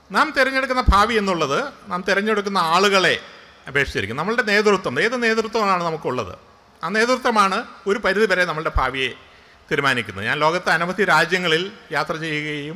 നാം തിരഞ്ഞെടുക്കുന്ന ഭാവി എന്നുള്ളത് നാം തിരഞ്ഞെടുക്കുന്ന ആളുകളെ അപേക്ഷിച്ചിരിക്കും നമ്മളുടെ നേതൃത്വം ഏത് നേതൃത്വമാണ് നമുക്കുള്ളത് ആ നേതൃത്വമാണ് ഒരു പരിധി വരെ നമ്മളുടെ ഭാവിയെ തീരുമാനിക്കുന്നത് ഞാൻ ലോകത്തെ അനവധി രാജ്യങ്ങളിൽ യാത്ര ചെയ്യുകയും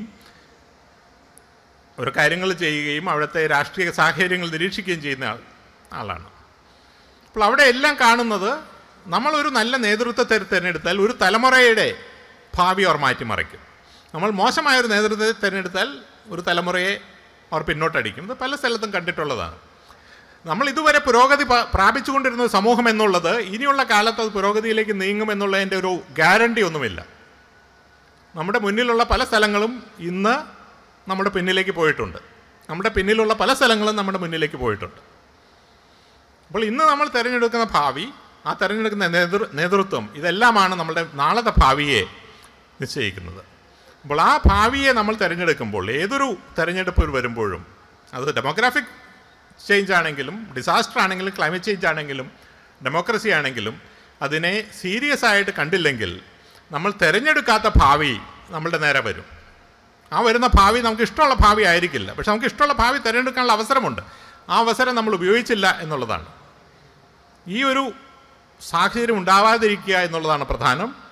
ഒരു കാര്യങ്ങൾ ചെയ്യുകയും അവിടുത്തെ രാഷ്ട്രീയ സാഹചര്യങ്ങൾ നിരീക്ഷിക്കുകയും ചെയ്യുന്ന ആൾ ആളാണ് അപ്പോൾ അവിടെ എല്ലാം കാണുന്നത് നമ്മളൊരു നല്ല നേതൃത്വത്തെ തിരഞ്ഞെടുത്താൽ ഒരു തലമുറയുടെ ഭാവി അവർ മാറ്റിമറിക്കും നമ്മൾ മോശമായ ഒരു നേതൃത്വത്തെ തിരഞ്ഞെടുത്താൽ ഒരു തലമുറയെ അവർ പിന്നോട്ടടിക്കും ഇത് പല സ്ഥലത്തും കണ്ടിട്ടുള്ളതാണ് നമ്മൾ ഇതുവരെ പുരോഗതി പ- പ്രാപിച്ചുകൊണ്ടിരുന്ന ഒരു സമൂഹം എന്നുള്ളത് ഇനിയുള്ള കാലത്ത് അത് പുരോഗതിയിലേക്ക് നീങ്ങുമെന്നുള്ളതിൻ്റെ ഒരു ഗ്യാരണ്ടി ഒന്നുമില്ല നമ്മുടെ മുന്നിലുള്ള പല സ്ഥലങ്ങളും ഇന്ന് നമ്മുടെ പിന്നിലേക്ക് പോയിട്ടുണ്ട് നമ്മുടെ പിന്നിലുള്ള പല സ്ഥലങ്ങളും നമ്മുടെ മുന്നിലേക്ക് പോയിട്ടുണ്ട് അപ്പോൾ ഇന്ന് നമ്മൾ തിരഞ്ഞെടുക്കുന്ന ഭാവി ആ തിരഞ്ഞെടുക്കുന്ന നേതൃ നേതൃത്വം ഇതെല്ലാമാണ് നമ്മുടെ നാളത്തെ ഭാവിയെ നിശ്ചയിക്കുന്നത് അപ്പോൾ ആ ഭാവിയെ നമ്മൾ തിരഞ്ഞെടുക്കുമ്പോൾ ഏതൊരു തിരഞ്ഞെടുപ്പ് വരുമ്പോഴും അത് ഡെമോഗ്രാഫിക് ചേഞ്ച് ആണെങ്കിലും ഡിസാസ്റ്റർ ആണെങ്കിലും ക്ലൈമറ്റ് ചേഞ്ച് ആണെങ്കിലും ഡെമോക്രസി ആണെങ്കിലും അതിനെ സീരിയസ് ആയിട്ട് കണ്ടില്ലെങ്കിൽ നമ്മൾ തിരഞ്ഞെടുക്കാത്ത ഭാവി നമ്മളുടെ നേരെ വരും ആ വരുന്ന ഭാവി നമുക്ക് ഇഷ്ടമുള്ള ഭാവി ആയിരിക്കില്ല പക്ഷെ നമുക്ക് ഇഷ്ടമുള്ള ഭാവി തിരഞ്ഞെടുക്കാനുള്ള അവസരമുണ്ട് ആ അവസരം നമ്മൾ ഉപയോഗിച്ചില്ല എന്നുള്ളതാണ് ഈ ഒരു സാഹചര്യം ഉണ്ടാവാതിരിക്കുക എന്നുള്ളതാണ് പ്രധാനം